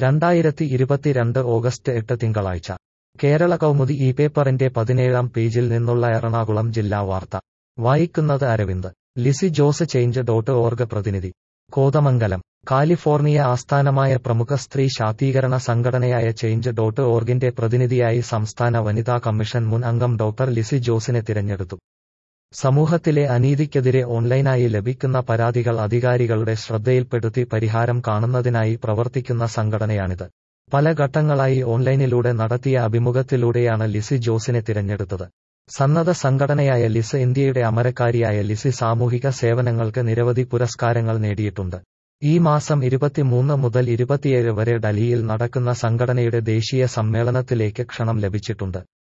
രണ്ടായിരത്തി ഇരുപത്തിരണ്ട് ഓഗസ്റ്റ് എട്ട് തിങ്കളാഴ്ച കേരള കൗമുദി ഈ പേപ്പറിന്റെ പതിനേഴാം പേജിൽ നിന്നുള്ള എറണാകുളം ജില്ലാ വാർത്ത വായിക്കുന്നത് Aravind Lisy Jose change dot org പ്രതിനിധി കോതമംഗലം കാലിഫോർണിയ ആസ്ഥാനമായ പ്രമുഖ സ്ത്രീ ശാക്തീകരണ സംഘടനയായ ചേഞ്ച് ഡോട്ട് ഓർഗിന്റെ പ്രതിനിധിയായി സംസ്ഥാന വനിതാ കമ്മീഷൻ മുൻ അംഗം ഡോക്ടർ ലിസി ജോസിനെ തിരഞ്ഞെടുത്തു സമൂഹത്തിലെ അനീതിക്കെതിരെ ഓൺലൈനായി ലഭിക്കുന്ന പരാതികൾ അധികാരികളുടെ ശ്രദ്ധയിൽപ്പെടുത്തി പരിഹാരം കാണുന്നതിനായി പ്രവർത്തിക്കുന്ന സംഘടനയാണിത് പല ഘട്ടങ്ങളായി ഓൺലൈനിലൂടെ നടത്തിയ അഭിമുഖത്തിലൂടെയാണ് ലിസി ജോസിനെ തിരഞ്ഞെടുത്തത് സന്നദ്ധ സംഘടനയായ ലിസ് ഇന്ത്യയുടെ അമരക്കാരിയായ ലിസി സാമൂഹിക സേവനങ്ങൾക്ക് നിരവധി പുരസ്കാരങ്ങൾ നേടിയിട്ടുണ്ട് ഈ മാസം ഇരുപത്തിമൂന്ന് മുതൽ ഇരുപത്തിയേഴ് വരെ ഡൽഹിയിൽ നടക്കുന്ന സംഘടനയുടെ ദേശീയ സമ്മേളനത്തിലേക്ക് ക്ഷണം ലഭിച്ചിട്ടുണ്ട്